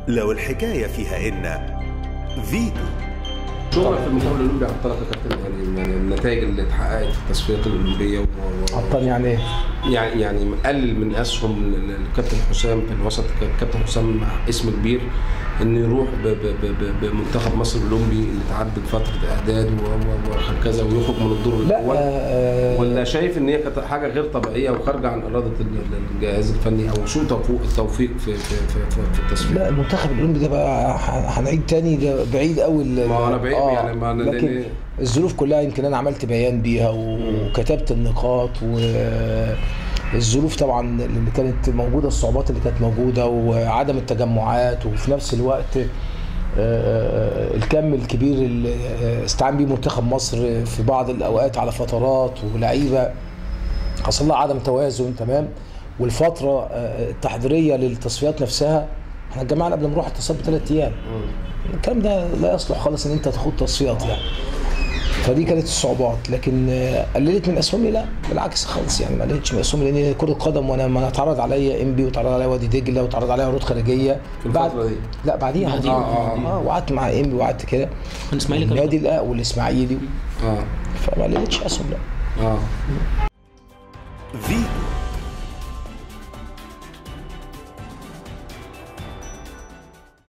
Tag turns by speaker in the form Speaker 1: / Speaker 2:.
Speaker 1: لو الحكاية فيها إن فيتو
Speaker 2: شغلك في المنتخب الاولمبي عطلك يا كابتن يعني يعني النتائج اللي اتحققت في التصفيات الاولمبيه و... و...
Speaker 3: عطل يعني ايه؟
Speaker 2: يعني يعني قلل من اسهم ال- ال- الكابتن حسام في الوسط الكابتن حسام اسم كبير انه يروح ب- ب- ب- ب- بمنتخب مصر الاولمبي اللي تعدت فتره اعداد و- و- وهكذا ويخرج من الدور
Speaker 3: لا
Speaker 2: الاول
Speaker 3: آه،
Speaker 2: ولا شايف ان هي كانت حاجه غير طبيعيه وخارجه عن اراده ال- الجهاز الفني او سوء توفيق التوفيق في في في, في, في التصفيات
Speaker 3: لا المنتخب الاولمبي ده بقى ح- هنعيد تاني ده بعيد قوي ال-
Speaker 2: ما أنا بعيد يعني ما أنا
Speaker 3: لكن
Speaker 2: لأن-
Speaker 3: الظروف كلها يمكن انا عملت بيان بيها وكتبت النقاط والظروف طبعا اللي كانت موجوده الصعوبات اللي كانت موجوده وعدم التجمعات وفي نفس الوقت آه، الكم الكبير اللي استعان بيه منتخب مصر في بعض الاوقات على فترات ولعيبه حصل لها عدم توازن تمام والفتره آه، التحضيريه للتصفيات نفسها احنا اتجمعنا قبل ما نروح التصفيات بثلاث ايام الكلام ده لا يصلح خالص ان انت تخوض تصفيات يعني فدي كانت الصعوبات لكن آه، قللت من اسهمي لا بالعكس خالص يعني ما قللتش من اسهمي لان كره قدم وانا ما اتعرض عليا انبي واتعرض عليا وادي دجله واتعرض عليا عروض خارجيه
Speaker 2: في الفترة دي.
Speaker 3: لا بعديها
Speaker 4: بعديها.
Speaker 2: آه، آه.
Speaker 3: اه وقعدت مع انبي وقعدت كده
Speaker 4: كان اسماعيلي كان
Speaker 3: النادي لا والاسماعيلي
Speaker 2: اه
Speaker 3: فما قللتش اسهم لا
Speaker 2: اه